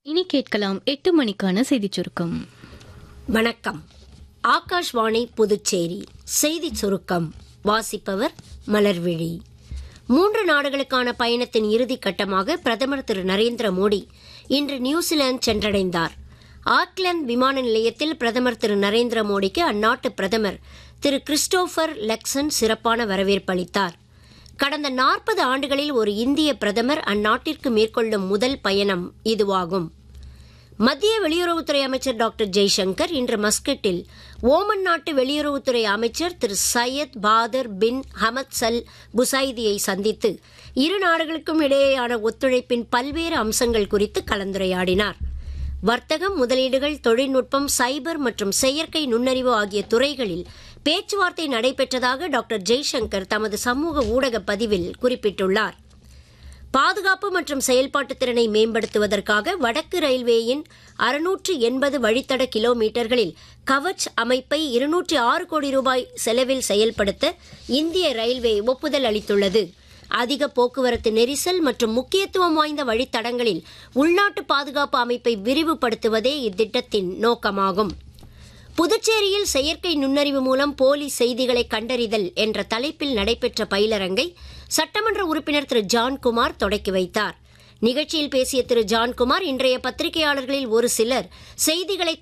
இனி கேட்கலாம் எட்டு மணிக்கான செய்திச் சுருக்கம் வணக்கம் ஆகாஷ்வாணி புதுச்சேரி செய்தி சுருக்கம் வாசிப்பவர் மலர்விழி மூன்று நாடுகளுக்கான பயணத்தின் இறுதிக் கட்டமாக பிரதமர் திரு நரேந்திர மோடி இன்று நியூசிலாந்து சென்றடைந்தார் ஆக்லாந்து விமான நிலையத்தில் பிரதமர் திரு நரேந்திர மோடிக்கு அந்நாட்டு பிரதமர் திரு கிறிஸ்டோபர் லெக்சன் சிறப்பான வரவேற்பு அளித்தார் கடந்த நாற்பது ஆண்டுகளில் ஒரு இந்திய பிரதமர் அந்நாட்டிற்கு மேற்கொள்ளும் முதல் பயணம் இதுவாகும் மத்திய வெளியுறவுத்துறை அமைச்சர் டாக்டர் ஜெய்சங்கர் இன்று மஸ்கட்டில் ஓமன் நாட்டு வெளியுறவுத்துறை அமைச்சர் Thiru Sayyid Badr bin Hamad சல் புசைதியை சந்தித்து இரு நாடுகளுக்கும் இடையேயான ஒத்துழைப்பின் பல்வேறு அம்சங்கள் குறித்து கலந்துரையாடினார் வர்த்தகம் முதலீடுகள் தொழில்நுட்பம் சைபர் மற்றும் செயற்கை நுண்ணறிவு ஆகிய துறைகளில் பேச்சுவார்த்தை நடைபெற்றதாக டாக்டர் ஜெய்சங்கர் தமது சமூக ஊடக பதிவில் குறிப்பிட்டுள்ளார் பாதுகாப்பு மற்றும் செயல்பாட்டு திறனை மேம்படுத்துவதற்காக வடக்கு ரயில்வேயின் அறுநூற்று எண்பது வழித்தட கிலோமீட்டர்களில் கவச் அமைப்பை இருநூற்றி ஆறு கோடி ரூபாய் செலவில் செயல்படுத்த இந்திய ரயில்வே ஒப்புதல் அளித்துள்ளது அதிக போக்குவரத்து நெரிசல் மற்றும் முக்கியத்துவம் வாய்ந்த வழித்தடங்களில் உள்நாட்டு பாதுகாப்பு அமைப்பை விரிவுபடுத்துவதே இத்திட்டத்தின் நோக்கமாகும் புதுச்சேரியில் செயற்கை நுண்ணறிவு மூலம் போலி செய்திகளை கண்டறிதல் என்ற தலைப்பில் நடைபெற்ற பயிலரங்கை சட்டமன்ற உறுப்பினர் திரு ஜான்குமார் தொடக்கி வைத்தார் நிகழ்ச்சியில் பேசிய திரு ஜான்குமார் இன்றைய பத்திரிகையாளர்களில் ஒரு சிலர் செய்திகளை